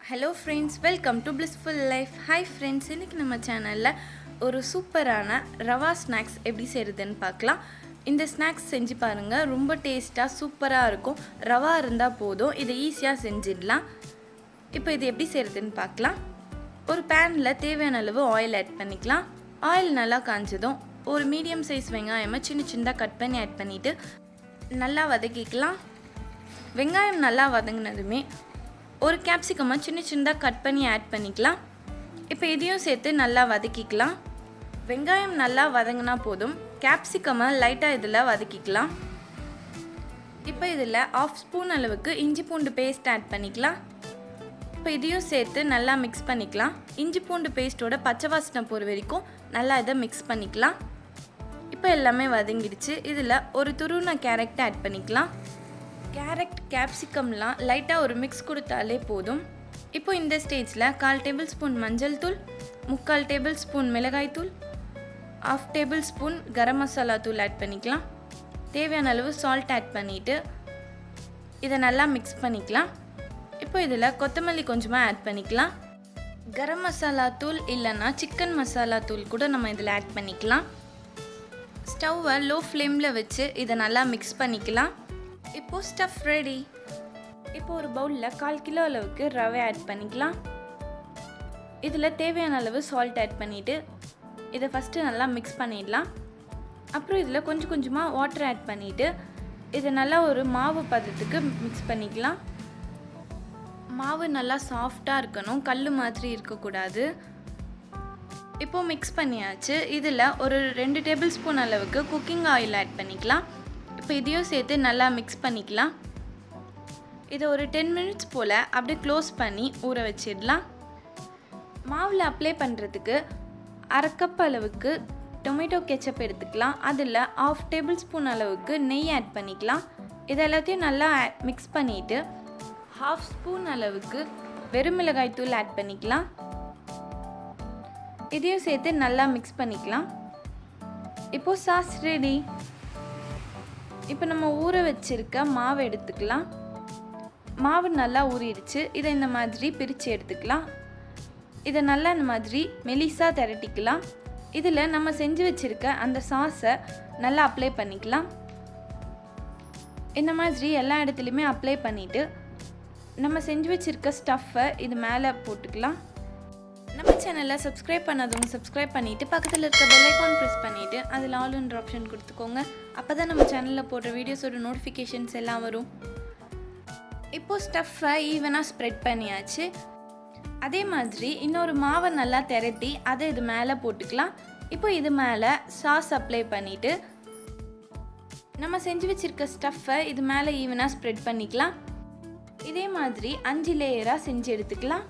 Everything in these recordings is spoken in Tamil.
hello friends welcome to blissful life hi friends இன்றைக்கி நம்ம சேனலில் ஒரு சூப்பரான ரவா ஸ்நாக்ஸ் எப்படி செய்கிறதுன்னு பார்க்கலாம் இந்த ஸ்நாக்ஸ் செஞ்சு பாருங்கள் ரொம்ப டேஸ்ட்டாக சூப்பராக இருக்கும் ரவா இருந்தால் போதும் இதை ஈஸியாக செஞ்சிடலாம் இப்போ இது எப்படி செய்கிறதுன்னு பார்க்கலாம் ஒரு பேனில் தேவையான அளவு ஆயில் ஆட் பண்ணிக்கலாம் ஆயில் நல்லா காஞ்சதும் ஒரு மீடியம் சைஸ் வெங்காயமாக சின்ன சின்னதாக கட் பண்ணி ஆட் பண்ணிவிட்டு நல்லா வதக்கிக்கலாம் வெங்காயம் நல்லா வதங்கினதுமே ஒரு கேப்சிகமாக சின்ன சின்னதாக கட் பண்ணி ஆட் பண்ணிக்கலாம் இப்போ இதையும் சேர்த்து நல்லா வதக்கிக்கலாம் வெங்காயம் நல்லா வதங்கினா போதும் கேப்சிகமை லைட்டாக இதில் வதக்கிக்கலாம் இப்போ இதில் ஆஃப் ஸ்பூன் அளவுக்கு இஞ்சி பூண்டு பேஸ்ட் ஆட் பண்ணிக்கலாம் இப்போ இதையும் சேர்த்து நல்லா மிக்ஸ் பண்ணிக்கலாம் இஞ்சி பூண்டு பேஸ்ட்டோட பச்சை வாசனை போகிற வரைக்கும் நல்லா இதை மிக்ஸ் பண்ணிக்கலாம் இப்போ எல்லாமே வதங்கிடுச்சு இதில் ஒரு துருவின கேரட் ஆட் பண்ணிக்கலாம் கேரட் கேப்சிகம்லாம் லைட்டாக ஒரு மிக்ஸ் கொடுத்தாலே போதும் இப்போ இந்த ஸ்டேஜில் கால் டேபிள் ஸ்பூன் மஞ்சள் தூள் முக்கால் டேபிள் ஸ்பூன் மிளகாய் தூள் half tablespoon garam masala தூள் ஆட் பண்ணிக்கலாம் தேவையான அளவு சால்ட் ஆட் பண்ணிவிட்டு இதை நல்லா மிக்ஸ் பண்ணிக்கலாம் இப்போ இதில் கொத்தமல்லி கொஞ்சமாக ஆட் பண்ணிக்கலாம் கரம் மசாலா தூள் இல்லைன்னா சிக்கன் மசாலா தூள் கூட நம்ம இதில் ஆட் பண்ணிக்கலாம் ஸ்டவ்வை லோ ஃப்ளேமில் வச்சு இதை நல்லா மிக்ஸ் பண்ணிக்கலாம் இப்போது ஸ்டஃப் ரெடி இப்போ ஒரு பவுலில் கால் கிலோ அளவுக்கு ரவை ஆட் பண்ணிக்கலாம் இதில் தேவையான அளவு சால்ட் ஆட் பண்ணிவிட்டு இதை ஃபஸ்ட்டு நல்லா மிக்ஸ் பண்ணிடலாம் அப்புறம் இதில் கொஞ்சம் கொஞ்சமாக வாட்டர் ஆட் பண்ணிவிட்டு இதை நல்லா ஒரு மாவு பதத்துக்கு மிக்ஸ் பண்ணிக்கலாம் மாவு நல்லா சாஃப்டாக இருக்கணும் கல் மாதிரி இருக்கக்கூடாது இப்போ மிக்ஸ் பண்ணியாச்சு இதில் ஒரு ரெண்டு டேபிள் ஸ்பூன் அளவுக்கு குக்கிங் ஆயில் ஆட் பண்ணிக்கலாம் இப்போ இதையும் சேர்த்து நல்லா மிக்ஸ் பண்ணிக்கலாம் இதை ஒரு டென் மினிட்ஸ் போல் அப்படியே க்ளோஸ் பண்ணி ஊற வச்சிடலாம் மாவில் அப்ளை பண்ணுறதுக்கு அரை கப் அளவுக்கு டொமேட்டோ கெச்சப் எடுத்துக்கலாம் அதில் ஆஃப் டேபிள் ஸ்பூன் அளவுக்கு நெய் ஆட் பண்ணிக்கலாம் இது எல்லாத்தையும் நல்லா மிக்ஸ் பண்ணிவிட்டு ஹாஃப் ஸ்பூன் அளவுக்கு வெறும் மிளகாய் தூள் ஆட் பண்ணிக்கலாம் இதையும் சேர்த்து நல்லா மிக்ஸ் பண்ணிக்கலாம் இப்போது சாஸ் ரெடி இப்போ நம்ம ஊற வச்சிருக்க மாவு எடுத்துக்கலாம் மாவு நல்லா ஊறிடுச்சு இதை இந்த மாதிரி பிரித்து எடுத்துக்கலாம் இதை நல்லா இந்த மாதிரி மெலிசாக திரட்டிக்கலாம் இதில் நம்ம செஞ்சு வச்சுருக்க அந்த சாஸை நல்லா அப்ளை பண்ணிக்கலாம் இந்த மாதிரி எல்லா இடத்துலையுமே அப்ளை பண்ணிவிட்டு நம்ம செஞ்சு வச்சுருக்க ஸ்டஃப்பை இது மேலே போட்டுக்கலாம் நம்ம சேனலில் சப்ஸ்கிரைப் பண்ணாதவங்க சப்ஸ்கிரைப் பண்ணிவிட்டு பக்கத்தில் இருக்க பெல் ஐக்கான் ப்ரெஸ் பண்ணிவிட்டு அதில் ஆல்ன்ற ஆப்ஷன் கொடுத்துக்கோங்க அப்போ தான் நம்ம சேனலில் போடுற வீடியோஸோட நோட்டிஃபிகேஷன்ஸ் எல்லாம் வரும் இப்போது ஸ்டஃப்பை ஈவனாக ஸ்ப்ரெட் பண்ணியாச்சு அதே மாதிரி இன்னொரு மாவை நல்லா திரட்டி அதை இது மேலே போட்டுக்கலாம் இப்போ இது மேலே சாஸ் அப்ளை பண்ணிவிட்டு நம்ம செஞ்சு வச்சுருக்க ஸ்டஃப்பை இது மேலே ஈவனாக ஸ்ப்ரெட் பண்ணிக்கலாம் இதே மாதிரி அஞ்சு லேயராக செஞ்சு எடுத்துக்கலாம்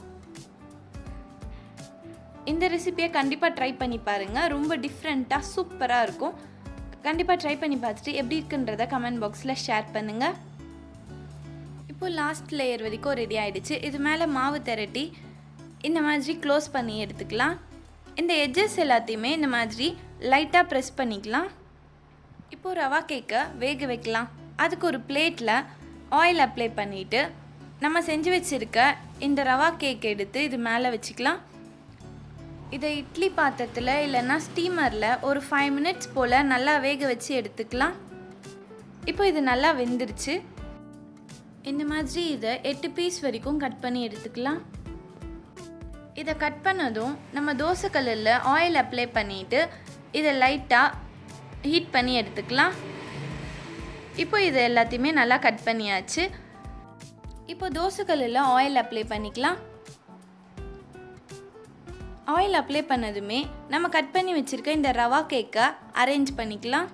இந்த ரெசிபியை கண்டிப்பாக ட்ரை பண்ணி பாருங்கள் ரொம்ப டிஃப்ரெண்ட்டாக சூப்பராக இருக்கும் கண்டிப்பாக ட்ரை பண்ணி பார்த்துட்டு எப்படி இருக்குன்றத கமெண்ட் பாக்ஸில் ஷேர் பண்ணுங்கள் இப்போ லாஸ்ட் லேயர் வரைக்கும் ரெடி ஆகிடுச்சு இது மேலே மாவு திரட்டி இந்த மாதிரி க்ளோஸ் பண்ணி எடுத்துக்கலாம் இந்த எட்ஜஸ் எல்லாத்தையுமே இந்த மாதிரி லைட்டாக ப்ரெஸ் பண்ணிக்கலாம் இப்போது ரவா கேக்கை வேக வைக்கலாம் அதுக்கு ஒரு பிளேட்டில் ஆயில் அப்ளை பண்ணிவிட்டு நம்ம செஞ்சு வச்சுருக்க இந்த ரவா கேக் எடுத்து இது மேலே வச்சுக்கலாம் இதை இட்லி பாத்திரத்தில் இல்லைன்னா ஸ்டீமரில் ஒரு ஃபைவ் மினிட்ஸ் போல் நல்லா வேக வச்சு எடுத்துக்கலாம் இப்போ இது நல்லா வெந்துருச்சு இந்த மாதிரி இதை எட்டு பீஸ் வரைக்கும் கட் பண்ணி எடுத்துக்கலாம் இதை கட் பண்ணதும் நம்ம தோசைக்கல்லில் ஆயில் அப்ளை பண்ணிவிட்டு இதை லைட்டாக ஹீட் பண்ணி எடுத்துக்கலாம் இப்போ இது எல்லாத்தையுமே நல்லா கட் பண்ணியாச்சு இப்போ தோசைக்கல்லில் ஆயில் அப்ளை பண்ணிக்கலாம் ஆயில் அப்ளை பண்ணதுமே நம்ம கட் பண்ணி வச்சுருக்க இந்த ரவா கேக்கை அரேஞ்ச் பண்ணிக்கலாம்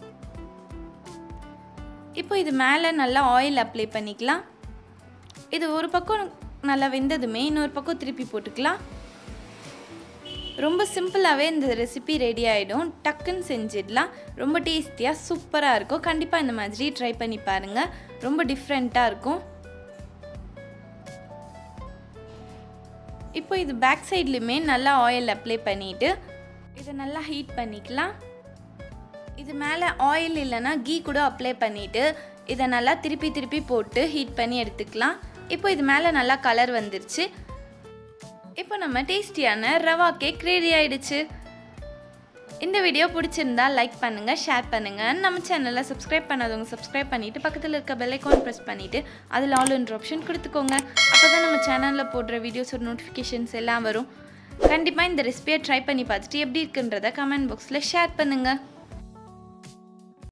இப்போ இது மேலே நல்லா ஆயில் அப்ளை பண்ணிக்கலாம் இது ஒரு பக்கம் நல்லா வெந்ததுமே இன்னொரு பக்கம் திருப்பி போட்டுக்கலாம் ரொம்ப சிம்பிளாகவே இந்த ரெசிபி ரெடி ஆகிடும் டக்குன்னு செஞ்சிடலாம் ரொம்ப டேஸ்டியாக சூப்பராக இருக்கும் கண்டிப்பாக இந்த மாதிரி ட்ரை பண்ணி பாருங்கள் ரொம்ப டிஃப்ரெண்ட்டாக இருக்கும் இப்போ இது பேக் சைட்லேயுமே நல்லா ஆயில் அப்ளை பண்ணிவிட்டு இதை நல்லா ஹீட் பண்ணிக்கலாம் இது மேலே ஆயில் இல்லைன்னா கீ கூட அப்ளை பண்ணிவிட்டு இதை நல்லா திருப்பி திருப்பி போட்டு ஹீட் பண்ணி எடுத்துக்கலாம் இப்போ இது மேலே நல்லா கலர் வந்துருச்சு இப்போ நம்ம டேஸ்டியான ரவா கேக் ரெடி ஆயிடுச்சு இந்த வீடியோ பிடிச்சிருந்தா லைக் பண்ணுங்கள் ஷேர் பண்ணுங்கள் நம்ம சேனலை சப்ஸ்கிரைப் பண்ணாதவங்க சப்ஸ்கிரைப் பண்ணிவிட்டு பக்கத்தில் இருக்க பெல் ஐக்கான் ப்ரெஸ் பண்ணிவிட்டு அதில் ஆல் என்ற ஆப்ஷன் கொடுத்துக்கோங்க அப்போ தான் நம்ம சேனலில் போடுற வீடியோஸோட நோட்டிஃபிகேஷன்ஸ் எல்லாம் வரும் கண்டிப்பாக இந்த ரெசிபியை ட்ரை பண்ணி பார்த்துட்டு எப்படி இருக்குன்றத கமெண்ட் பாக்ஸில் ஷேர் பண்ணுங்கள்